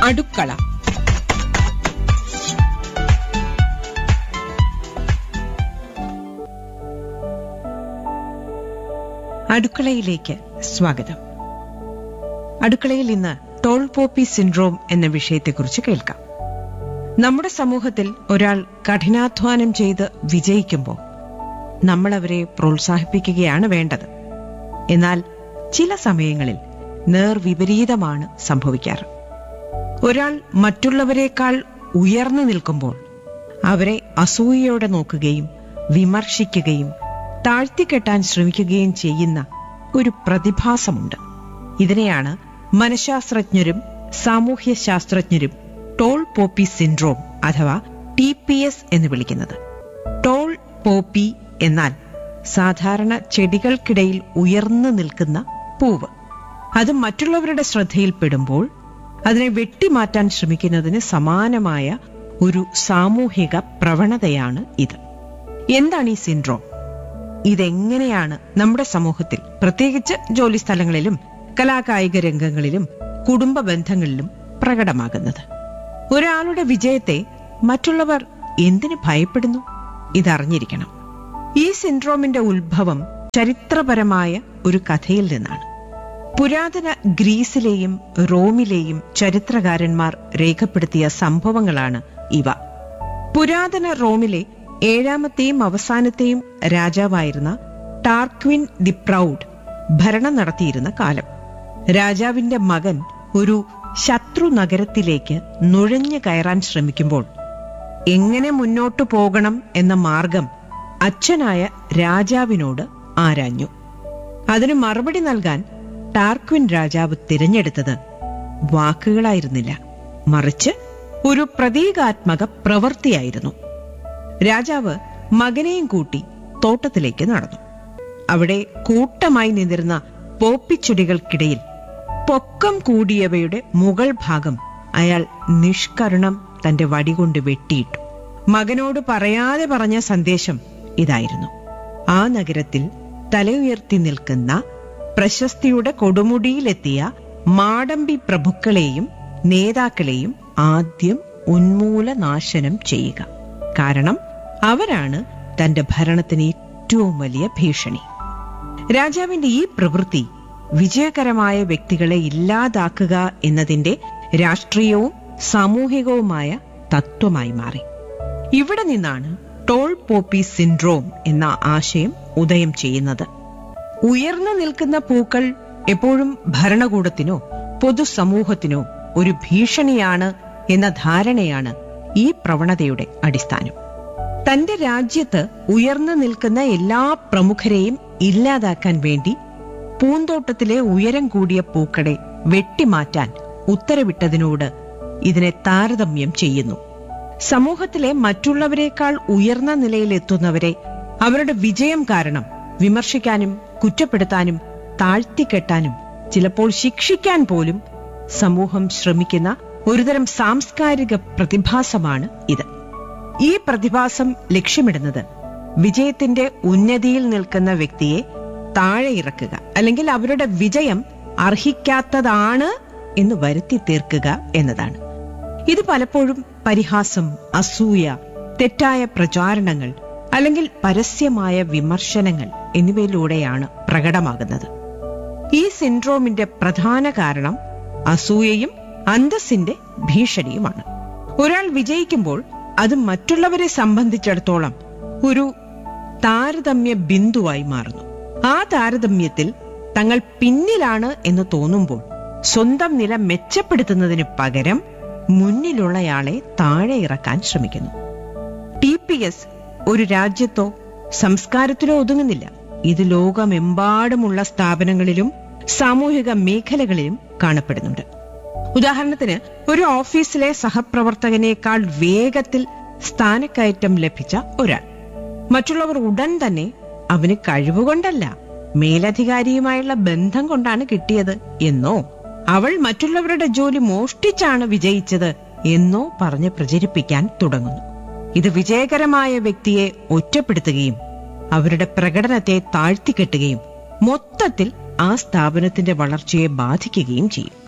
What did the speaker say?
അടുക്കള അടുക്കളയിലേക്ക് സ്വാഗതം അടുക്കളയിൽ ഇന്ന് ടോൾ പോപ്പി സിൻഡ്രോം എന്ന വിഷയത്തെക്കുറിച്ച് കേൾക്കാം നമ്മുടെ സമൂഹത്തിൽ ഒരാൾ കഠിനാധ്വാനം ചെയ്ത് വിജയിക്കുമ്പോൾ നമ്മൾ അവരെ പ്രോത്സാഹിപ്പിക്കുകയാണ് വേണ്ടത് എന്നാൽ ചില സമയങ്ങളിൽ നേർവിപരീതമാണ് സംഭവിക്കാറ് ഒരാൾ മറ്റുള്ളവരെക്കാൾ ഉയർന്നു നിൽക്കുമ്പോൾ അവരെ അസൂയയോടെ നോക്കുകയും വിമർശിക്കുകയും താഴ്ത്തിക്കെട്ടാൻ ശ്രമിക്കുകയും ചെയ്യുന്ന ഒരു പ്രതിഭാസമുണ്ട് ഇതിനെയാണ് മനഃശാസ്ത്രജ്ഞരും സാമൂഹ്യ ശാസ്ത്രജ്ഞരും ടോൾ പോപ്പി സിൻഡ്രോം അഥവാ ടി പി എസ് എന്ന് വിളിക്കുന്നത് ടോൾ പോപ്പി എന്നാൽ സാധാരണ ചെടികൾക്കിടയിൽ ഉയർന്നു നിൽക്കുന്ന പൂവ് അത് മറ്റുള്ളവരുടെ ശ്രദ്ധയിൽപ്പെടുമ്പോൾ അതിനെ വെട്ടിമാറ്റാൻ ശ്രമിക്കുന്നതിന് സമാനമായ ഒരു സാമൂഹിക പ്രവണതയാണ് ഇത് എന്താണ് ഈ സിൻഡ്രോം ഇതെങ്ങനെയാണ് നമ്മുടെ സമൂഹത്തിൽ പ്രത്യേകിച്ച് ജോലി സ്ഥലങ്ങളിലും കലാകായിക രംഗങ്ങളിലും കുടുംബ ബന്ധങ്ങളിലും പ്രകടമാകുന്നത് ഒരാളുടെ വിജയത്തെ മറ്റുള്ളവർ എന്തിനു ഭയപ്പെടുന്നു ഇതറിഞ്ഞിരിക്കണം ഈ സിൻഡ്രോമിന്റെ ഉത്ഭവം ചരിത്രപരമായ ഒരു കഥയിൽ നിന്നാണ് പുരാതന ഗ്രീസിലെയും റോമിലെയും ചരിത്രകാരന്മാർ രേഖപ്പെടുത്തിയ സംഭവങ്ങളാണ് ഇവ പുരാതന റോമിലെ ഏഴാമത്തെയും അവസാനത്തെയും രാജാവായിരുന്ന ടാർക്വിൻ ദി പ്രൗഡ് ഭരണം നടത്തിയിരുന്ന കാലം രാജാവിന്റെ മകൻ ഒരു ശത്രു നഗരത്തിലേക്ക് നുഴഞ്ഞു കയറാൻ ശ്രമിക്കുമ്പോൾ എങ്ങനെ മുന്നോട്ടു പോകണം എന്ന മാർഗം അച്ഛനായ രാജാവിനോട് ആരാഞ്ഞു അതിന് മറുപടി നൽകാൻ ടാർക്വിൻ രാജാവ് തിരഞ്ഞെടുത്തത് വാക്കുകളായിരുന്നില്ല മറിച്ച് ഒരു പ്രതീകാത്മക പ്രവൃത്തിയായിരുന്നു രാജാവ് മകനെയും കൂട്ടി തോട്ടത്തിലേക്ക് നടന്നു അവിടെ കൂട്ടമായി നിന്നിരുന്ന പോപ്പിച്ചെടികൾക്കിടയിൽ പൊക്കം കൂടിയവയുടെ മുകൾ ഭാഗം അയാൾ നിഷ്കരുണം തന്റെ വടികൊണ്ട് വെട്ടിയിട്ടു മകനോട് പറയാതെ പറഞ്ഞ സന്ദേശം ഇതായിരുന്നു ആ നഗരത്തിൽ തലയുയർത്തി നിൽക്കുന്ന പ്രശസ്തിയുടെ കൊടുമുടിയിലെത്തിയ മാടമ്പി പ്രഭുക്കളെയും നേതാക്കളെയും ആദ്യം ഉന്മൂലനാശനം ചെയ്യുക കാരണം അവരാണ് തന്റെ ഭരണത്തിന് ഏറ്റവും വലിയ ഭീഷണി രാജാവിന്റെ ഈ പ്രവൃത്തി വിജയകരമായ വ്യക്തികളെ ഇല്ലാതാക്കുക എന്നതിന്റെ രാഷ്ട്രീയവും സാമൂഹികവുമായ തത്വമായി മാറി ഇവിടെ നിന്നാണ് ടോൾ പോപ്പി സിൻഡ്രോം എന്ന ആശയം ഉദയം ചെയ്യുന്നത് ഉയർന്നു നിൽക്കുന്ന പൂക്കൾ എപ്പോഴും ഭരണകൂടത്തിനോ പൊതുസമൂഹത്തിനോ ഒരു ഭീഷണിയാണ് എന്ന ധാരണയാണ് ഈ പ്രവണതയുടെ അടിസ്ഥാനം തന്റെ രാജ്യത്ത് ഉയർന്നു നിൽക്കുന്ന എല്ലാ പ്രമുഖരെയും ഇല്ലാതാക്കാൻ വേണ്ടി പൂന്തോട്ടത്തിലെ ഉയരം കൂടിയ പൂക്കളെ വെട്ടിമാറ്റാൻ ഉത്തരവിട്ടതിനോട് ഇതിനെ താരതമ്യം ചെയ്യുന്നു സമൂഹത്തിലെ മറ്റുള്ളവരെക്കാൾ ഉയർന്ന നിലയിലെത്തുന്നവരെ അവരുടെ വിജയം കാരണം വിമർശിക്കാനും കുറ്റപ്പെടുത്താനും താഴ്ത്തിക്കെട്ടാനും ചിലപ്പോൾ ശിക്ഷിക്കാൻ പോലും സമൂഹം ശ്രമിക്കുന്ന ഒരുതരം സാംസ്കാരിക പ്രതിഭാസമാണ് ഇത് ഈ പ്രതിഭാസം ലക്ഷ്യമിടുന്നത് വിജയത്തിന്റെ ഉന്നതിയിൽ നിൽക്കുന്ന വ്യക്തിയെ താഴെ ഇറക്കുക അല്ലെങ്കിൽ അവരുടെ വിജയം അർഹിക്കാത്തതാണ് എന്ന് വരുത്തി തീർക്കുക എന്നതാണ് ഇത് പലപ്പോഴും പരിഹാസം അസൂയ തെറ്റായ പ്രചാരണങ്ങൾ അല്ലെങ്കിൽ പരസ്യമായ വിമർശനങ്ങൾ എന്നിവയിലൂടെയാണ് പ്രകടമാകുന്നത് ഈ സിൻഡ്രോമിന്റെ പ്രധാന കാരണം അസൂയയും അന്തസ്സിന്റെ ഭീഷണിയുമാണ് ഒരാൾ വിജയിക്കുമ്പോൾ അത് മറ്റുള്ളവരെ സംബന്ധിച്ചിടത്തോളം ഒരു താരതമ്യ ബിന്ദുവായി മാറുന്നു ആ താരതമ്യത്തിൽ തങ്ങൾ പിന്നിലാണ് എന്ന് തോന്നുമ്പോൾ സ്വന്തം നില മെച്ചപ്പെടുത്തുന്നതിന് പകരം മുന്നിലുള്ളയാളെ താഴെ ഇറക്കാൻ ശ്രമിക്കുന്നു ടി പി എസ് ഒരു രാജ്യത്തോ സംസ്കാരത്തിലോ ഒതുങ്ങുന്നില്ല ഇത് ലോകമെമ്പാടുമുള്ള സ്ഥാപനങ്ങളിലും സാമൂഹിക മേഖലകളിലും കാണപ്പെടുന്നുണ്ട് ഉദാഹരണത്തിന് ഒരു ഓഫീസിലെ സഹപ്രവർത്തകനേക്കാൾ വേഗത്തിൽ സ്ഥാനക്കയറ്റം ലഭിച്ച ഒരാൾ മറ്റുള്ളവർ ഉടൻ തന്നെ അവന് കഴിവുകൊണ്ടല്ല മേലധികാരിയുമായുള്ള ബന്ധം കൊണ്ടാണ് കിട്ടിയത് എന്നോ അവൾ മറ്റുള്ളവരുടെ ജോലി മോഷ്ടിച്ചാണ് വിജയിച്ചത് എന്നോ പറഞ്ഞ് പ്രചരിപ്പിക്കാൻ തുടങ്ങുന്നു ഇത് വിജയകരമായ വ്യക്തിയെ ഒറ്റപ്പെടുത്തുകയും അവരുടെ പ്രകടനത്തെ താഴ്ത്തിക്കെട്ടുകയും മൊത്തത്തിൽ ആ സ്ഥാപനത്തിന്റെ വളർച്ചയെ ബാധിക്കുകയും ചെയ്യും